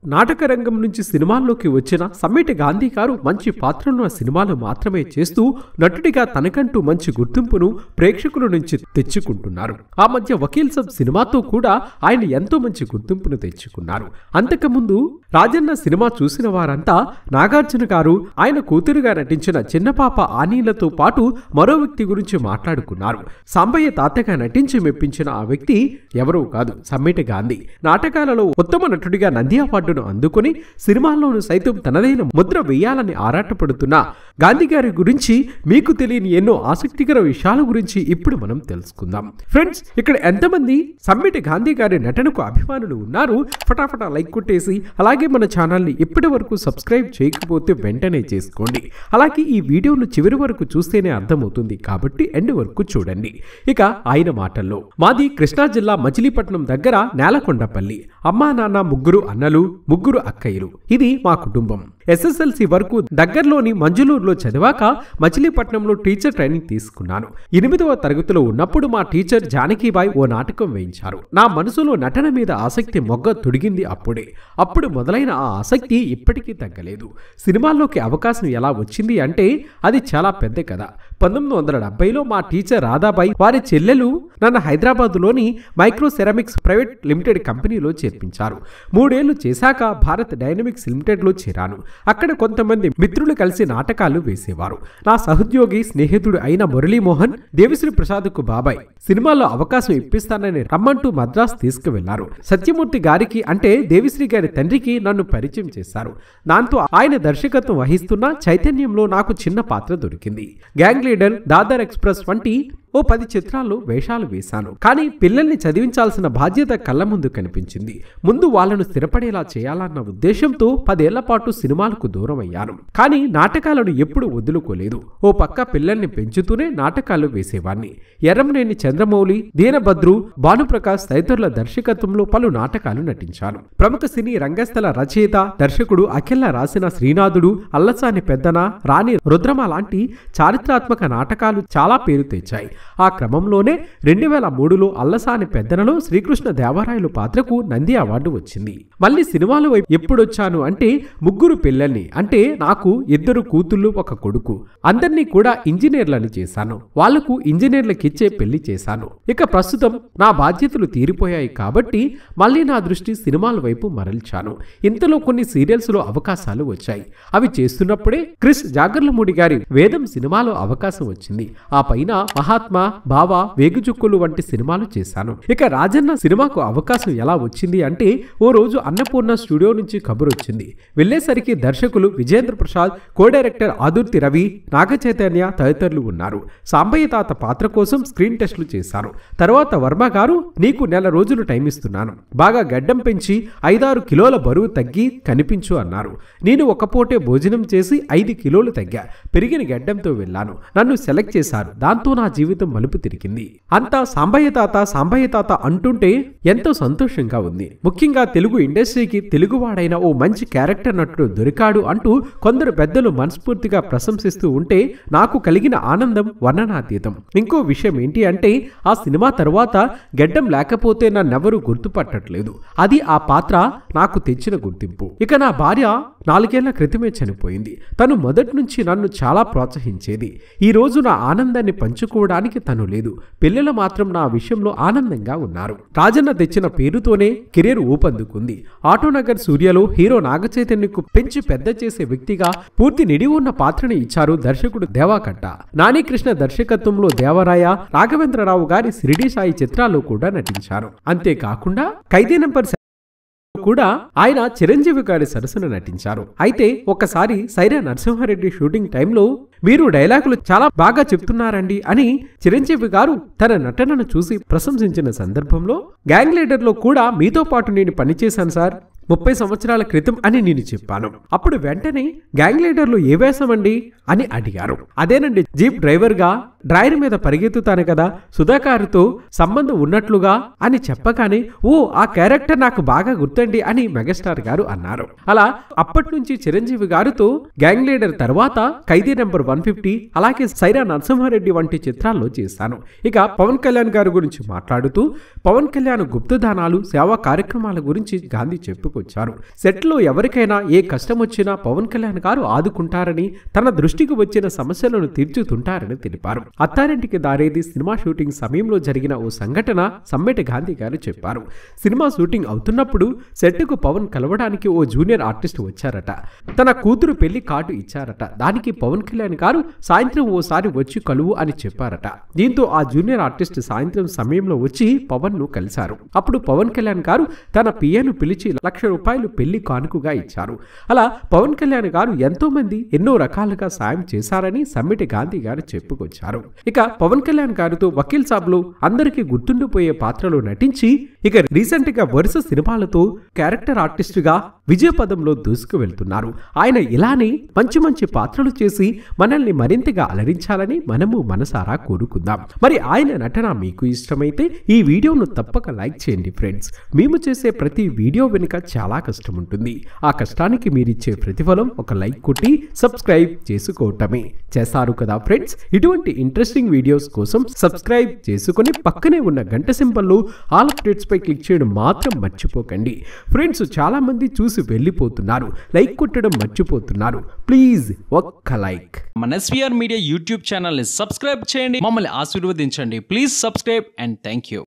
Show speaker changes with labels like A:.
A: నాటక రంగం నుంచి సినిమాల్లోకి వచ్చిన సమ్మిటి గాంధీ గారు మంచి పాత్రలున్న సినిమాలు మాత్రమే చేస్తూ నటుడిగా తనకంటూ మంచి గుర్తింపును ప్రేక్షకుల నుంచి తెచ్చుకుంటున్నారు ఆ మధ్య వకీల్ సబ్ సినిమాతో కూడా ఆయన ఎంతో మంచి గుర్తింపును తెచ్చుకున్నారు అంతకుముందు రాజన్న సినిమా చూసిన వారంతా నాగార్జున గారు ఆయన కూతురుగా నటించిన చిన్నపాప ఆనీలతో పాటు మరో వ్యక్తి గురించి మాట్లాడుకున్నారు సాంబయ్య తాతగా నటించి మెప్పించిన ఆ వ్యక్తి ఎవరో కాదు సమ్మిట గాంధీ నాటకాలలో ఉత్తమ నటుడిగా నంది అవార్డును అందుకుని సినిమాల్లోనూ సైతం తనదైన ముద్ర వేయాలని ఆరాటపడుతున్న గాంధీ గారి గురించి మీకు తెలియని ఎన్నో ఆసక్తికర విషయాల గురించి ఇప్పుడు మనం తెలుసుకుందాం ఫ్రెండ్స్ ఇక్కడ ఎంతమంది సమ్మిటి గాంధీ గారి నటనకు అభిమానులు ఉన్నారు ఫటాఫటా లైక్ కొట్టేసి అలాగే మన ఛానల్ని ఇప్పటి వరకు సబ్స్క్రైబ్ చేయకపోతే వెంటనే చేసుకోండి అలాగే ఈ వీడియోను చివరి వరకు చూస్తేనే అర్థమవుతుంది కాబట్టి ఎండ్ వరకు చూడండి ఇక ఆయన మాటల్లో మాది కృష్ణా జిల్లా మచిలీపట్నం దగ్గర నేలకొండపల్లి అమ్మా నాన్న ముగ్గురు అన్నలు ముగ్గురు అక్కయ్యలు ఇది మా కుటుంబం ఎస్ఎస్ఎల్సి వరకు దగ్గరలోని మంజులూరులో చదివాక మచిలీపట్నంలో టీచర్ ట్రైనింగ్ తీసుకున్నాను ఎనిమిదవ తరగతిలో ఉన్నప్పుడు మా టీచర్ జానకీబాయ్ ఓ నాటకం వేయించారు నా మనసులో నటన మీద ఆసక్తి మొగ్గ తొడిగింది అప్పుడే అప్పుడు మొదలైన ఆ ఆసక్తి ఇప్పటికీ తగ్గలేదు సినిమాల్లోకి అవకాశం ఎలా వచ్చింది అంటే అది చాలా పెద్ద కథ పంతొమ్మిది వందల డెబ్బైలో మా టీచర్ రాధాబాయి వారి చెల్లెలు నన్ను హైదరాబాద్లోని మైక్రో సెరామిక్స్ ప్రైవేట్ లిమిటెడ్ కంపెనీలో చేర్పించారు మూడేళ్లు చేశాక భారత్ డైనమిక్స్ లిమిటెడ్లో చేరాను అక్కడ కొంతమంది మిత్రులు కలిసి నాటకాలు వేసేవారు నా సహోద్యోగి స్నేహితుడు అయిన మురళీమోహన్ దేవిశ్రీ ప్రసాద్కు బాబాయ్ సినిమాల్లో అవకాశం ఇప్పిస్తానని రమ్మంటూ మద్రాస్ తీసుకువెళ్లారు సత్యమూర్తి గారికి అంటే దేవిశ్రీ గారి తండ్రికి నన్ను పరిచయం చేశారు దాంతో ఆయన దర్శకత్వం వహిస్తున్న చైతన్యంలో నాకు చిన్న పాత్ర దొరికింది గ్యాంగ్ లీడర్ దాదర్ ఎక్స్ప్రెస్ వంటి ఓ పది చిత్రాల్లో వేషాలు వేశాను కానీ పిల్లల్ని చదివించాల్సిన బాధ్యత కళ్ళ ముందు కనిపించింది ముందు వాళ్ళను స్థిరపడేలా చేయాలన్న ఉద్దేశంతో పదేళ్ల పాటు సినిమాలకు దూరం అయ్యాను కానీ నాటకాలను ఎప్పుడు వదులుకోలేదు ఓ పక్క పిల్లల్ని పెంచుతూనే నాటకాలు వేసేవాణ్ణి ఎర్రంనేని చంద్రమౌళి దీనభద్రు భానుప్రకాష్ తదితరుల దర్శకత్వంలో పలు నాటకాలు నటించాను ప్రముఖ సినీ రంగస్థల రచయిత దర్శకుడు అఖిల రాసిన శ్రీనాథుడు అల్లసాని పెద్దన రాణి రుద్రమ లాంటి చారిత్రాత్మక నాటకాలు చాలా పేరు తెచ్చాయి ఆ క్రమంలోనే రెండు వేల మూడులో అల్లసాని పెద్దనలో శ్రీకృష్ణ దేవరాయలు పాత్రకు నంది అవార్డు వచ్చింది మళ్ళీ సినిమాల వైపు ఎప్పుడొచ్చాను అంటే ముగ్గురు పిల్లల్ని అంటే నాకు ఇద్దరు కూతుళ్ళు ఒక కొడుకు అందరినీ కూడా ఇంజనీర్లని చేశాను వాళ్లకు ఇంజనీర్లకిచ్చే పెళ్లి చేశాను ఇక ప్రస్తుతం నా బాధ్యతలు తీరిపోయాయి కాబట్టి మళ్ళీ నా దృష్టి సినిమాల వైపు మరల్చాను ఇంతలో కొన్ని సీరియల్స్ లో అవకాశాలు వచ్చాయి అవి చేస్తున్నప్పుడే క్రిస్ జాగర్లమూడి గారి వేదం సినిమాలో అవకాశం వచ్చింది ఆ పైన మహాత్మా బావ వేగుచుక్కులు వంటి సినిమాలు చేశాను ఇక రాజన్న సినిమాకు అవకాశం ఎలా వచ్చింది అంటే ఓ రోజు అన్నపూర్ణ స్టూడియో నుంచి కబురు వచ్చింది వెళ్లేసరికి దర్శకులు విజేంద్ర ప్రసాద్ కో డైరెక్టర్ ఆదుర్తి రవి నాగ చైతన్య తదితరులు ఉన్నారు సాంబయ్య తాత పాత్ర కోసం స్క్రీన్ టెస్టులు చేశారు తర్వాత వర్మ గారు నీకు నెల రోజులు టైం ఇస్తున్నాను బాగా గడ్డం పెంచి ఐదారు కిలోల బరువు తగ్గి కనిపించు అన్నారు నేను ఒక పూటే భోజనం చేసి ఐదు కిలోలు తగ్గా పెరిగిన గడ్డంతో వెళ్ళాను నన్ను సెలెక్ట్ చేశారు దాంతో నా జీవితం మలుపు తిరిగింది అంతా సాంబయ్య తాత సాంబయ్య తాత అంటుంటే ఎంతో సంతోషంగా ఉంది ముఖ్యంగా తెలుగు ఇండస్ట్రీకి తెలుగువాడైన ఓ మంచి క్యారెక్టర్ నటుడు దొరికాడు అంటూ కొందరు పెద్దలు మనస్ఫూర్తిగా ప్రశంసిస్తూ ఉంటే నాకు కలిగిన ఆనందం వర్ణనాతీతం ఇంకో విషయం ఏంటి అంటే ఆ సినిమా తర్వాత గడ్డం లేకపోతే నన్నెవరూ గుర్తుపట్టట్లేదు అది ఆ పాత్ర నాకు తెచ్చిన గుర్తింపు ఇక నా భార్య నాలుగేళ్ల క్రితమే చనిపోయింది తను మొదటి నుంచి నన్ను చాలా ప్రోత్సహించేది ఈ రోజు నా ఆనందాన్ని పంచుకోవడానికి తను లేదు పిల్లలు మాత్రం నా విషయంలో ఆనందంగా ఉన్నారు రాజన్న తెచ్చిన పేరుతోనే కెరీర్ ఊపందుకుంది ఆటోనగర్ సూర్యలో హీరో నాగచైతన్యకు పెంచి పెద్ద చేసే వ్యక్తిగా పూర్తి నిడి ఉన్న పాత్రని ఇచ్చారు దర్శకుడు దేవాకట్ట నానీకృష్ణ దర్శకత్వంలో దేవరాయ రాఘవేంద్రరావు గారి శిరిడి సాయి చిత్రాల్లో కూడా నటించారు అంతేకాకుండా ఖైదీ నెంబర్ కూడా ఆయన చిరంజీవి గారి సరసన నటించారు అయితే ఒకసారి సైరా నరసింహారెడ్డి షూటింగ్ టైంలో మీరు డైలాగులు చాలా బాగా చెప్తున్నారండి అని చిరంజీవి గారు తన నటనను చూసి ప్రశంసించిన సందర్భంలో గ్యాంగ్ లీడర్లో కూడా మీతో పాటు నేను పనిచేశాను సార్ ముప్పై సంవత్సరాల క్రితం అని నేను చెప్పాను అప్పుడు వెంటనే గ్యాంగ్ లీడర్లు ఏ వేసమండి అని అడిగారు అదేనండి జీప్ డ్రైవర్గా డ్రైవర్ మీద పరిగెత్తుతాను కదా సుధాకారుతో సంబంధం ఉన్నట్లుగా అని చెప్పగానే ఓ ఆ క్యారెక్టర్ నాకు బాగా గుర్తండి అని మెగాస్టార్ గారు అన్నారు అలా అప్పటి నుంచి చిరంజీవి గారితో గ్యాంగ్ లీడర్ తర్వాత ఖైదీ నెంబర్ వన్ ఫిఫ్టీ అలాగే సైరా నరసింహారెడ్డి వంటి చిత్రాల్లో చేశాను ఇక పవన్ కళ్యాణ్ గారి గురించి మాట్లాడుతూ పవన్ కళ్యాణ్ గుప్తదానాలు సేవా కార్యక్రమాల గురించి గాంధీ చెప్పుకొచ్చారు చెప్పుకొచ్చారు సెట్లో ఎవరికైనా ఏ కష్టం వచ్చినా పవన్ కళ్యాణ్ గారు ఆదుకుంటారని తన దృష్టికి వచ్చిన సమస్యలను తీర్చుతుంటారని తెలిపారు అత్తారింటికి దారేది సినిమా షూటింగ్ సమయంలో జరిగిన ఓ సంఘటన సమ్మెట గాంధీ గారు చెప్పారు సినిమా షూటింగ్ అవుతున్నప్పుడు సెట్కు పవన్ కలవడానికి ఓ జూనియర్ ఆర్టిస్ట్ వచ్చారట తన కూతురు పెళ్లి కార్డు ఇచ్చారట దానికి పవన్ కళ్యాణ్ గారు సాయంత్రం ఓసారి వచ్చి కలువు అని చెప్పారట దీంతో ఆ జూనియర్ ఆర్టిస్ట్ సాయంత్రం సమయంలో వచ్చి పవన్ ను కలిశారు అప్పుడు పవన్ కళ్యాణ్ గారు తన పియను పిలిచి లక్ష రూపాయలు పెళ్లి కానుకగా ఇచ్చారు అలా పవన్ కళ్యాణ్ గారు ఎంతో మంది ఎన్నో రకాలుగా సాయం చేశారని సమ్మిటి గాంధీ గారు చెప్పుకొచ్చారు ఇక పవన్ కళ్యాణ్ గారితో వకీల్ సాబ్లో అందరికీ గుర్తుండిపోయే పాత్రలో నటించి ఇక రీసెంట్ గా వరుస సినిమాలతో క్యారెక్టర్ ఆర్టిస్ట్ గా విజయపదంలో దూసుకు వెళ్తున్నారు ఆయన ఇలానే మంచి మంచి పాత్రలు చేసి మనల్ని మరింతగా అలరించాలని మనము మనసారా కోరుకుందాం మరి ఆయన నటన మీకు ఇష్టమైతే ఈ వీడియోను తప్పక లైక్ చేయండి ఫ్రెండ్స్ మేము చేసే ప్రతి వీడియో వెనుక చాలా కష్టం ఉంటుంది ఆ కష్టానికి మీరిచ్చే ప్రతిఫలం ఒక లైక్ కొట్టి సబ్స్క్రైబ్ చేసుకోవటమే చేశారు కదా ఫ్రెండ్స్ ఇటువంటి ఇంట్రెస్టింగ్ వీడియోస్ కోసం సబ్స్క్రైబ్ చేసుకొని పక్కనే ఉన్న గంట సింబల్లో ఆల్ అప్డేట్స్ పై క్లిక్ చేయడం మాత్రం మర్చిపోకండి ఫ్రెండ్స్ చాలా మంది చూసి వెళ్ళిపోతున్నారు లైక్ కొట్టడం మర్చిపోతున్నారు ప్లీజ్ ఒక్క లైక్
B: మన ఎస్వీఆర్ మీడియా యూట్యూబ్ ఛానల్ని సబ్స్క్రైబ్ చేయండి మమ్మల్ని ఆశీర్వదించండి please subscribe and thank you